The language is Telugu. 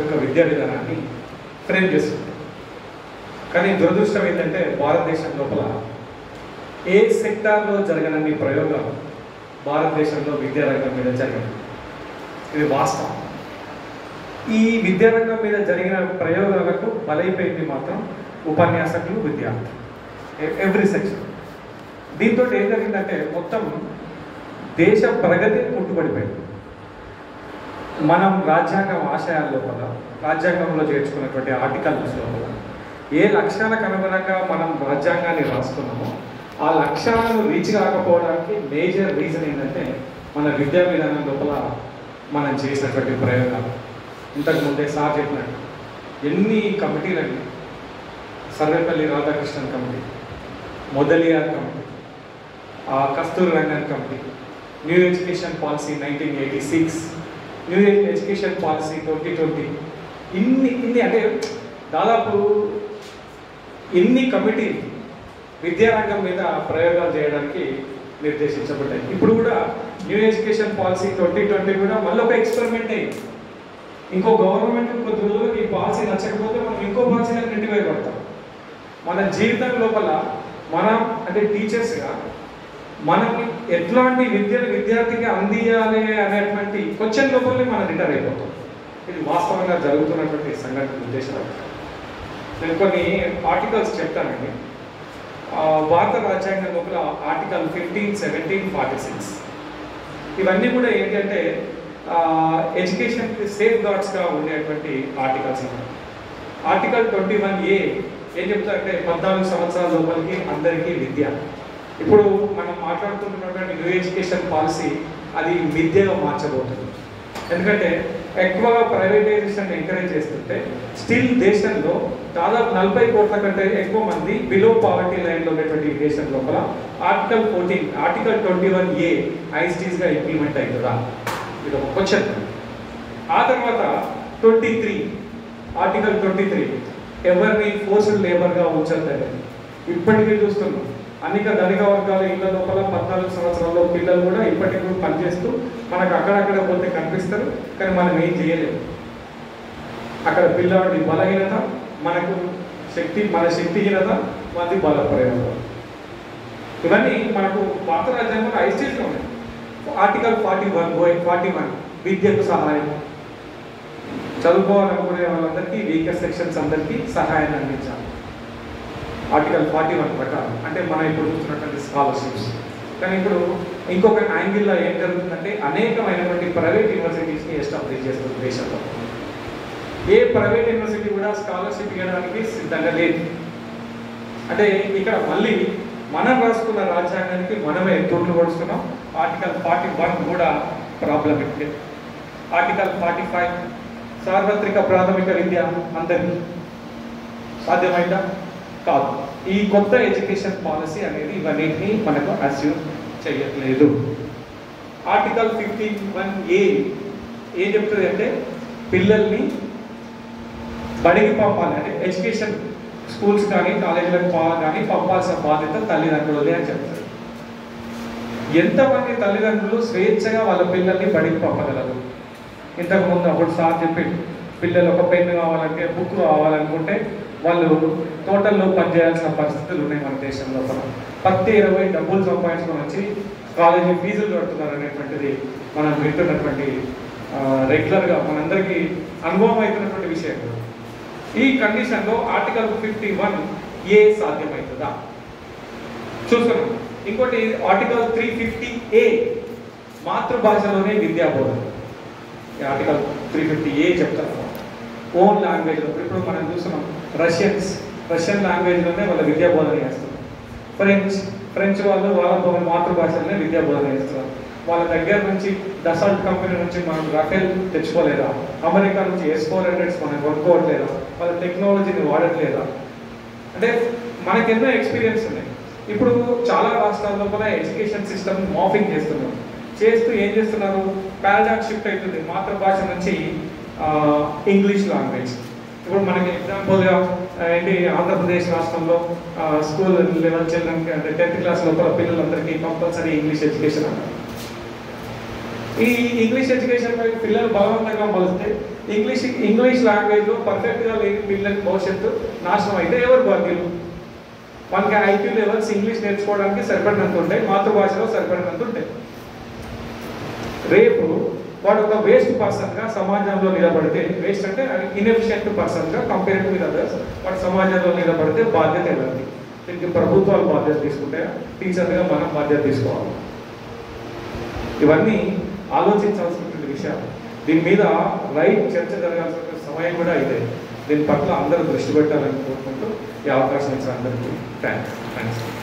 యొక్క విద్యా విధానాన్ని ఫ్రేమ్ చేస్తుంది కానీ దురదృష్టం ఏంటంటే భారతదేశం లోపల ఏ సెక్టార్లో జరగనన్ని ప్రయోగాలు భారతదేశంలో విద్యారంగం మీద జరిగాయి ఇది వాస్తవం ఈ విద్యారంగం మీద జరిగిన ప్రయోగాలకు బలైపోయింది మాత్రం ఉపన్యాసకులు విద్యార్థులు ఎవ్రీ సెక్షన్ దీంతో ఏం జరిగిందంటే మొత్తం దేశ ప్రగతి కుంటుపడిపోయింది మనం రాజ్యాంగం ఆశయాల లోపల రాజ్యాంగంలో చేర్చుకున్నటువంటి ఆర్టికల్స్ లోపల ఏ లక్ష్యాలకు అనుగుణంగా మనం రాజ్యాంగాన్ని రాసుకున్నామో ఆ లక్ష్యాలను రీచ్ కాకపోవడానికి మేజర్ రీజన్ ఏంటంటే మన విద్యా విధానం లోపల మనం చేసినటువంటి ప్రయోగాలు ఇంతకు ముందే సార్ చెప్పినట్టు ఎన్ని కమిటీలని సర్వేపల్లి రాధాకృష్ణన్ కమిటీ మొదలియార్ కమిటీ ఆ Kasturi Rangan committee new education policy nineteen eighty six new education policy twenty twenty ఇన్ని ఇన్ని అంటే దాదాపు ఇన్ని కమిటీ విద్యారంగం మీద ప్రయోగాలు చేయడానికి నిర్దేశించబడ్డాయి ఇప్పుడు కూడా new education policy twenty twenty కూడా మళ్ళీ ఒక ఎక్స్పెరిమెంట్ అయింది ఇంకో గవర్నమెంట్ కొద్ది రోజులకి ఈ పాలసీ నచ్చకపోతే మనం ఇంకో పాలసీలకు నెట్టిపోయి పడతాం మన జీవితం లోపల మనం అంటే టీచర్స్గా మనకి ఎట్లాంటి విద్యను విద్యార్థికి అందియాలి అనేటువంటి క్వశ్చన్ లోపలనే మనం రిటైర్ అయిపోతాం ఇది వాస్తవంగా జరుగుతున్నటువంటి సంఘటన ఉద్దేశం నేను కొన్ని ఆర్టికల్స్ చెప్తానండి ఆ, భారత రాజ్యాంగం లోపల article fifteen seventeen forty six ఇవన్నీ కూడా ఏంటంటే ఎడ్యుకేషన్కి సేఫ్ గార్డ్స్గా ఉండేటువంటి ఆర్టికల్స్ అన్నమాట ఆర్టికల్ ట్వంటీ వన్ ఏ ఏం చెప్తారంటే పద్నాలుగు సంవత్సరాల లోపలికి అందరికీ విద్య ఇప్పుడు మనం మాట్లాడుతున్నటువంటి న్యూ ఎడ్యుకేషన్ పాలసీ అది విద్యగా మార్చబోతుంది ఎందుకంటే ఎక్కువగా ప్రైవేటైజేషన్ ఎంకరేజ్ చేస్తుంటే స్టిల్ దేశంలో దాదాపు నలభై కోట్ల కంటే ఎక్కువ మంది బిలో పావర్టీ లైన్లో ఉన్నటువంటి ఈ దేశం లోపల article fourteen article twenty one A ఐస్టీస్గా ఇంప్లిమెంట్ అవుతుందా ఇది ఒక క్వశ్చన్ ఆ తర్వాత twenty three article twenty three ఎవరిని ఫోర్స్డ్ లేబర్గా ఉంచద్దని ఇప్పటికీ చూస్తున్నాం అనేక ధనిక వర్గాల ఇళ్ళ లోపల పద్నాలుగు సంవత్సరాల్లో పిల్లలు కూడా ఇప్పటికీ కూడా పనిచేస్తూ మనకు అక్కడక్కడ పోతే కనిపిస్తారు కానీ మనం ఏం చేయలేము అక్కడ పిల్లవాడి బలహీనత మనకు శక్తి మన శక్తిహీనత మంది బల ప్రయోగం ఇవన్నీ మనకు పాత రాజ్యాంగంలో ఐస్టేజ్లో ఉన్నాయి article forty one forty one విద్యకు సహాయం చదువుకోవాలనుకునే వాళ్ళందరికీ వీకర్ సెక్షన్స్ అందరికీ సహాయాన్ని అందించాలి ఆర్టికల్ ఫార్టీ వన్ ప్రకారం అంటే మనం ఇప్పుడు చూస్తున్నటువంటి స్కాలర్షిప్స్ కానీ ఇప్పుడు ఇంకొక యాంగిల్లో ఏం జరుగుతుందంటే అనేకమైనటువంటి ప్రైవేట్ యూనివర్సిటీస్ని ఎస్టాబ్లిష్ చేస్తుంది దేశంలో ఏ ప్రైవేట్ యూనివర్సిటీ కూడా స్కాలర్షిప్ ఇవ్వడానికి సిద్ధంగా లేదు అంటే ఇక్కడ మళ్ళీ మనం రాసుకున్న రాజ్యాంగానికి మనమే తోట్లు పడుతున్నాం ఆర్టికల్ ఫార్టీ వన్ కూడా ప్రాబ్లమెటిక్ ఆర్టికల్ ఫార్టీ ఫైవ్ సార్వత్రిక ప్రాథమిక విద్య అందరికీ సాధ్యమైందా కాదు ఈ కొత్త ఎడ్యుకేషన్ పాలసీ అనేది ఇవన్నిటిని మనకు అస్యూమ్ చేయట్లేదు ఆర్టికల్ ఫిఫ్టీ వన్ ఏ ఏం చెప్తుంది అంటే పిల్లల్ని బడికి పంపాలి అంటే ఎడ్యుకేషన్ స్కూల్స్ కానీ కాలేజీలకు పా- కానీ పంపాల్సిన బాధ్యత తల్లిదండ్రులదే అని చెప్తారు ఎంతమంది తల్లిదండ్రులు స్వేచ్ఛగా వాళ్ళ పిల్లల్ని బడికి పంపగలరు ఇంతకు ముందు అప్పుడు సార్ చెప్పి పిల్లలు ఒక పెన్ను కావాలంటే బుక్ కావాలనుకుంటే వాళ్ళు తోటల్లో పనిచేయాల్సిన పరిస్థితులు ఉన్నాయి మన దేశంలో కూడా ప్రతి ఇరవై డబ్బులు సంపాదించుకొని వచ్చి కాలేజీ ఫీజులు కడుతున్నారు అనేటువంటిది మనం వింటున్నటువంటి ఆ, రెగ్యులర్గా మనందరికీ అనుభవం అవుతున్నటువంటి విషయం ఈ కండిషన్లో ఆర్టికల్ ఫిఫ్టీ వన్ ఏ సాధ్యమవుతుందా చూస్తున్నాం ఇంకోటి ఆర్టికల్ త్రీ ఫిఫ్టీ ఏ మాతృభాషలోనే విద్యా బోధన ఈ ఆర్టికల్ త్రీ ఫిఫ్టీ ఏ చెప్తారు ఓన్ లాంగ్వేజ్ ఇప్పుడు మనం చూస్తున్నాం రష్యన్స్ రష్యన్ లాంగ్వేజ్లోనే వాళ్ళ విద్యా బోధన చేస్తున్నారు ఫ్రెంచ్ ఫ్రెంచ్ వాళ్ళు వాళ్ళ బో- మాతృభాషలోనే విద్యా బోధన చేస్తున్నారు వాళ్ళ దగ్గర నుంచి దసాల్ట్ కంపెనీ నుంచి మనం రఫేల్ తెచ్చుకోలేదా అమెరికా నుంచి ఎస్ ఫోర్ హండ్రెడ్స్ మనం కొనుక్కోవట్లేదా వాళ్ళ టెక్నాలజీని వాడట్లేదా అంటే మనకెన్నో ఎక్స్పీరియన్స్ ఉన్నాయి ఇప్పుడు చాలా రాష్ట్రాల్లో కూడా ఎడ్యుకేషన్ సిస్టమ్ మాఫింగ్ చేస్తున్నారు చేస్తూ ఏం చేస్తున్నారు పారాడాక్స్ షిఫ్ట్ అవుతుంది మాతృభాష నుంచి ఇంగ్లీష్ లాంగ్వేజ్ ఇప్పుడు మనకి ఎగ్జాంపుల్గా ఏంటి ఆంధ్రప్రదేశ్ రాష్ట్రంలో స్కూల్ లెవెల్ చిల్డ్రన్ అంటే టెన్త్ క్లాస్ లోపల పిల్లలందరికీ కంపల్సరీ ఇంగ్లీష్ ఎడ్యుకేషన్ అన్నారు ఈ ఇంగ్లీష్ ఎడ్యుకేషన్ పై పిల్లలు బలవంతంగా మలిస్తే ఇంగ్లీష్ ఇంగ్లీష్ లాంగ్వేజ్లో పర్ఫెక్ట్గా లేని పిల్లలకి భవిష్యత్తు నాశనం అయితే ఎవరు బాధ్యులు మనకి ఐక్యూ లెవెల్స్ ఇంగ్లీష్ నేర్చుకోవడానికి సరిపడినంత ఉంటాయి మాతృభాషలో సరిపడినంత ఉంటాయి రేపు వాడు ఒక వేస్ట్ పర్సన్గా సమాజంలో నిలబడితే వేస్ట్ అంటే ఇన్ఎఫిషియెంట్ పర్సన్గా కంపేర్ టు విత్ అదర్స్ వాడు సమాజంలో నిలబడితే బాధ్యత ఎవరిది దీనికి ప్రభుత్వాలు బాధ్యత తీసుకుంటే టీచర్గా మనం బాధ్యత తీసుకోవాలి ఇవన్నీ ఆలోచించాల్సినటువంటి విషయాలు దీని మీద రైట్ చర్చ జరగాల్సిన సమయం కూడా ఇదే దీని పట్ల అందరూ దృష్టి పెట్టాలని కోరుకుంటూ ఈ అవకాశం ఇచ్చిన అందరికీ థ్యాంక్స్ థ్యాంక్స్